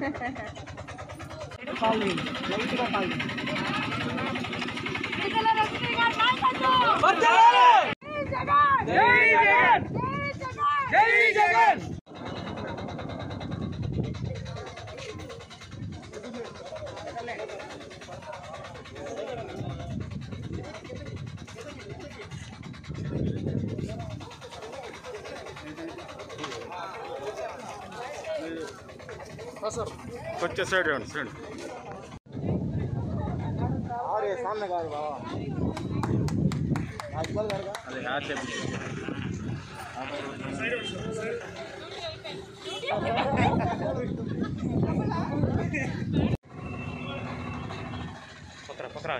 కొంచెం సైడ్ ఇవ్వండి సైడ్ అది హ్యాచ్ పక్కరా పక్కరా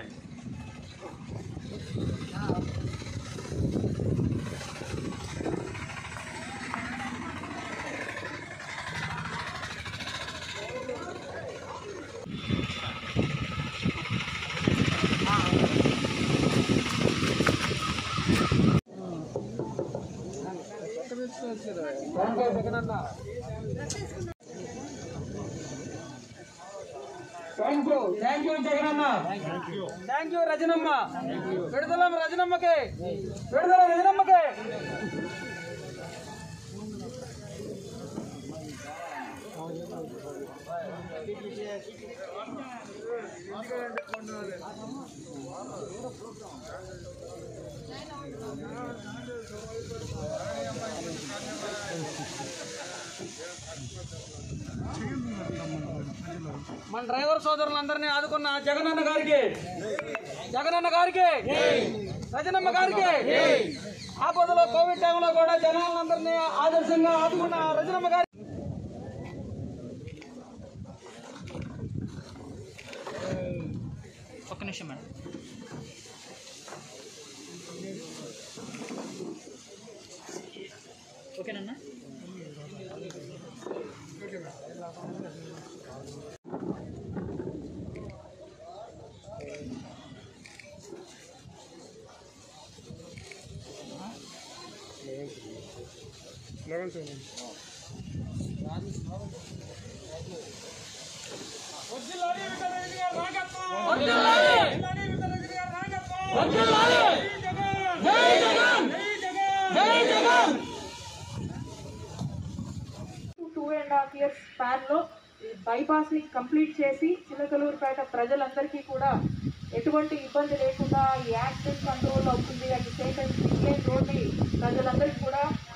thank you thank you Jagananna thank you Rajanamma విడుదల రజనమ్మకే విడుదల రజనమ్మకే మన డ్రైవర్ సోదరులందరినీ ఆదుకున్న జగనన్న గారికి జగనన్న గారికి రజనమ్మ గారికి ఆపదలో కోవిడ్ టైంలో కూడా జనాలందరినీ ఆదర్శంగా ఆదుకున్న రజనమ్మ గారికి ఒక్క నిమిషం మేడం ఓకేనన్నా టూ అండ్ హాఫ్ ఇయర్స్ స్పాన్లో బైపాస్ని కంప్లీట్ చేసి చిన్నకలూరుపేట ప్రజలందరికీ కూడా ఎటువంటి ఇబ్బంది లేకుండా ఈ యాక్సిడెంట్ కంట్రోల్ అవుతుంది at the same time six lane రోడ్ని ప్రజలందరికీ కూడా